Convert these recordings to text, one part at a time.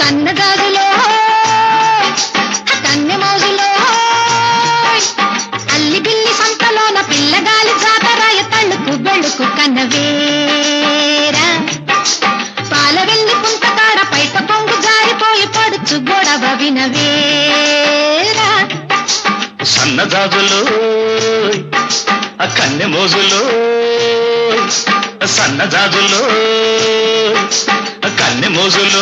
సన్నగాజులో కన్నె మోజులో అల్లి బిల్లి సంతలోన పిల్లగాలి జాతరాయ తళ్ళుకు బెళ్ళుకు కన్నవేరా పాల వెళ్ళి కుంటకాడ పైట పొంగు జారిపోయి పడుచు గొడవ వినవేరా సన్నజాజులో ఆ కన్నె మోజులో సన్నజాజులో ఆ కన్నె మోజులో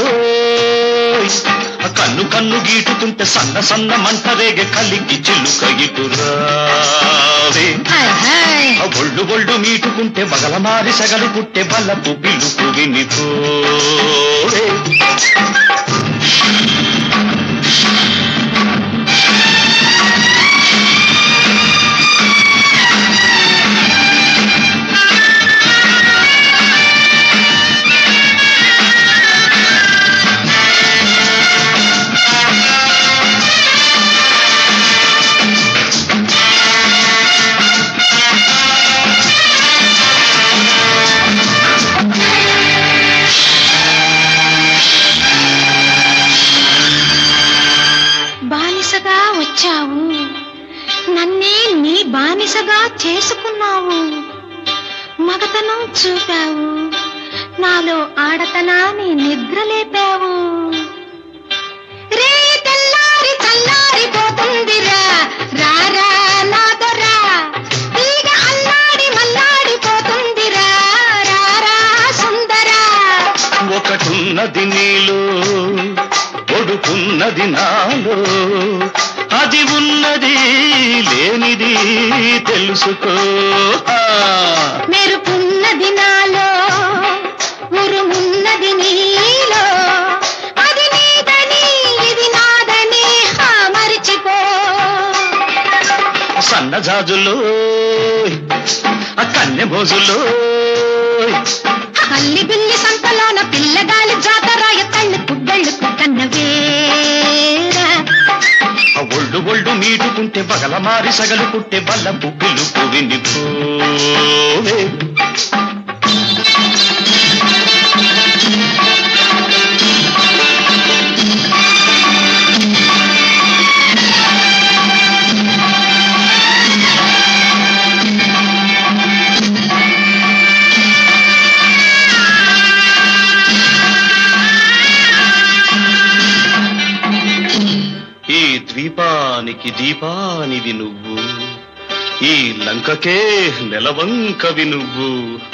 ఆ కన్ను కన్ను గీటుతుంటే సన్న సన్న మంట రేగే కలికి చిల్లుక ఇటురావే హాయ్ హాయ్ ఆ ఒళ్ళు ఒళ్ళు మీటుకుంటే బగల మారి సగలు పుట్టే బల్లపు పిలుపు వినిపోవే బానిసగా వచ్చావు నన్నే నీ బానిసగా చేసుకున్నావు మగతనం చూపావు నాలో ఆడతనాన్ని నిద్రలేపావు రే తెల్లారి చల్లారిపోతుందిరా రారా నాదొరా తీగ అల్లాడి మల్లాడిపోతుందిరా రారా సుందరా ఒకటున్నది నీలో ఒడుకున్నది నాలో అది ఉన్నది లేనిది తెలుసుకో ఆ, మెరుపున్నది నాలో ఉరుమున్నది నీలో అది నీదని ఇది నాదని హా మరిచిపో సన్నజాజులో ఆ కన్నె మోజులో అల్లి బిల్లి సంతలోన పిల్లగాలి జాతరాయ తళ్ళుకు బెళ్ళుకు కన్నవేరా ఆ ఒళ్ళు ఒళ్ళు మీటుకుంటే బగల మారి సగలు పుట్టే బల్లపు పిలుపు వినిపోవే ఈ ద్వీపానికి దీపానివి నువ్వు ఈ లంకకే నెలవంకవి నువ్వు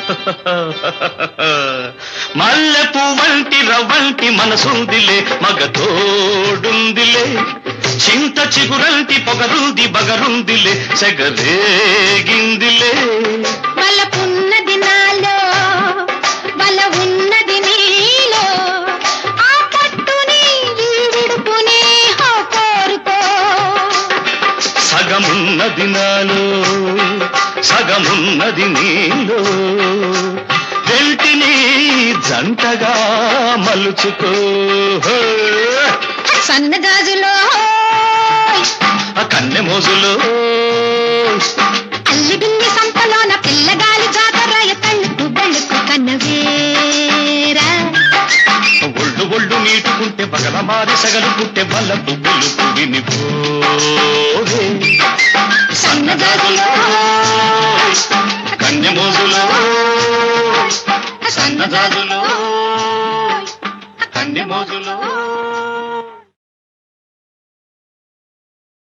మల్లెపు వంటి రవ్వంటి మనసుందిలే మగ తోడుందిలే చింత చిగురంటి పొగరుంది బగరుందిలే సెగరేగిందిలే బలపున్నది నాలో బల ఉన్నది నీలో ఆ పట్టుని ఈ విడుపుని హో కోరుకో సగమున్నది నాలో సగమున్నది నీలో వెంటిని జంటగా మలుచుకో సన్నగాజులో ఆ కన్నె మోజులో అల్లి బిల్లి సంతలోన పిల్లగాలి జాతరాయ తళ్ళుకు బెళ్ళుకు కన్నవేరా ఒళ్ళు ఒళ్ళు నీటుకుంటే బగల మారి సగలు పుట్టే బల్లపు పిలుపు వినిపోవే సన్నజాజులో కన్నె మోజులో సన్నజాజులో కన్నె మోజులో